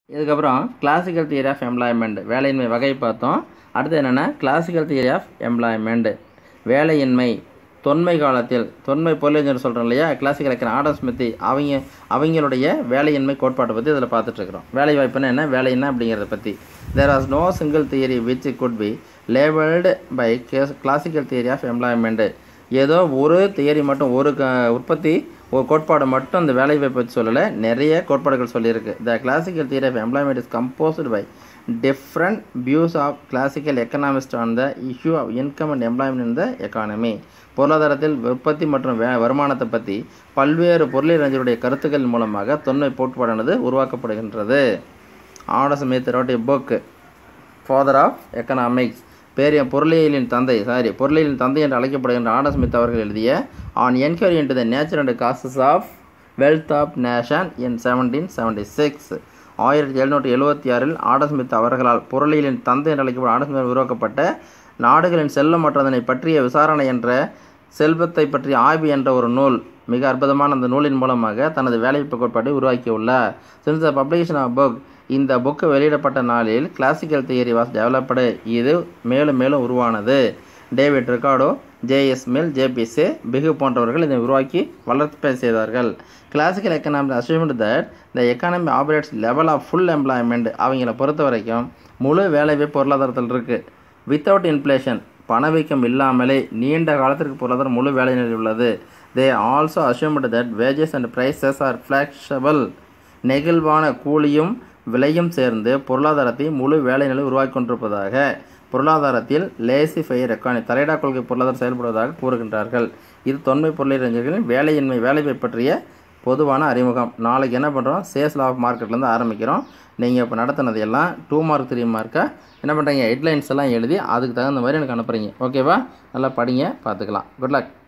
இதுக்கப்புறம் classical theory of employment வேலையின்மை வகை பார்த்தோம் அடுத்து என்னென்னா கிளாசிக்கல் தியரி ஆஃப் எம்ப்ளாய்மெண்ட் வேலையின்மை தொன்மை காலத்தில் தொன்மை பொருளேஞ்சர் சொல்கிறோம் இல்லையா கிளாசிக்கல் இருக்கிற ஆடம் ஸ்மித்தி அவங்க அவங்களுடைய வேலையின்மை கோட்பாட்டை பற்றி இதில் பார்த்துட்ருக்குறோம் வேலை வாய்ப்புன்னா என்ன வேலை என்ன அப்படிங்கிறத பற்றி there is no single theory which could be labelled by classical theory of employment ஏதோ ஒரு தியரி மட்டும் ஒரு க உற்பத்தி ஒரு கோட்பாடு மட்டும் இந்த வேலை வாய்ப்பை பற்றி சொல்லலை நிறைய கோட்பாடுகள் சொல்லியிருக்கு the classical theory of employment is composed by different views of classical economist on the issue of income and employment in the economy பொருளாதாரத்தில் உற்பத்தி மற்றும் வே வருமானத்தை பற்றி பல்வேறு பொருளியறிஞருடைய கருத்துக்கள் மூலமாக தொன்மை கோட்பாடானது உருவாக்கப்படுகின்றது Adam Smith wrote a book father of economics பேரிய பொருளியலின் தந்தை சாரி பொருளியலின் தந்தை என்று அழைக்கப்படுகின்ற ஆடம் ஸ்மித் அவர்கள் எழுதிய an enquiry into the nature and causes of wealth of nation in seventeen seventy six ஆயிரத்தி எழுநூற்றி எழுபத்தி ஆறில் ஆடம் ஸ்மித் அவர்களால் பொருளியலின் தந்தை என்று அழைக்கப்படும் ஆடம் ஸ்மித் உருவாக்கப்பட்ட நாடுகளின் செல்வம் மற்றதனை பற்றிய விசாரணை என்ற செல்வத்தை பற்றிய ஆய்வு என்ற ஒரு நூல் மிக அற்புதமான அந்த நூலின் மூலமாக தனது வேலைவாய்ப்பு கோட்பாட்டை உருவாக்கியுள்ளார் since the publication of book இந்த புக்கு வெளியிடப்பட்ட நாளில் கிளாசிக்கல் தியரி வாஸ் டெவலப்டு இது மேலும் மேலும் உருவானது David Ricardo J S Mill J B Say Pigou போன்றவர்கள் இதை உருவாக்கி வளர்ப்பு செய்தார்கள் classical economic assumed that the economy operates level of full employment அவங்கள பொறுத்த வரைக்கும் முழு வேலைவாய்ப்பு பொருளாதாரத்தில் இருக்குது வித்தவுட் இன்ஃப்ளேஷன் பணவீக்கம் இல்லாமலே நீண்ட காலத்திற்கு பொருளாதாரம் முழு வேலைநிலையில் உள்ளது they also assumed that wages and prices are flexible நெகிழ்வான கூலியும் விலையும் சேர்ந்து பொருளாதாரத்தை முழு வேலைநிலை உருவாக்கி கொண்டிருப்பதாக பொருளாதாரத்தில் லேசி ஃபயர் எக்கானி தலையிடா கொள்கை பொருளாதாரம் செயல்படுவதாக கூறுகின்றார்கள் இது தொன்மை பொருளியறிஞர்களின் வேலையின்மை வேலைவை பற்றிய பொதுவான அறிமுகம் நாளைக்கு என்ன பண்ணுறோம் சேல்ஸ் ஆஃப் மார்க்கெட்லேருந்து ஆரம்பிக்கிறோம் நீங்கள் இப்போ நடத்தினது எல்லாம் டூ மார்க் த்ரீ மார்க்காக என்ன பண்ணுறீங்க ஹெட்லைன்ஸ் எல்லாம் எழுதி அதுக்கு தகுந்த மாதிரி எனக்கு அனுப்புகிறீங்க ஓகேவா நல்லா படிங்க பார்த்துக்கலாம் குட் லக்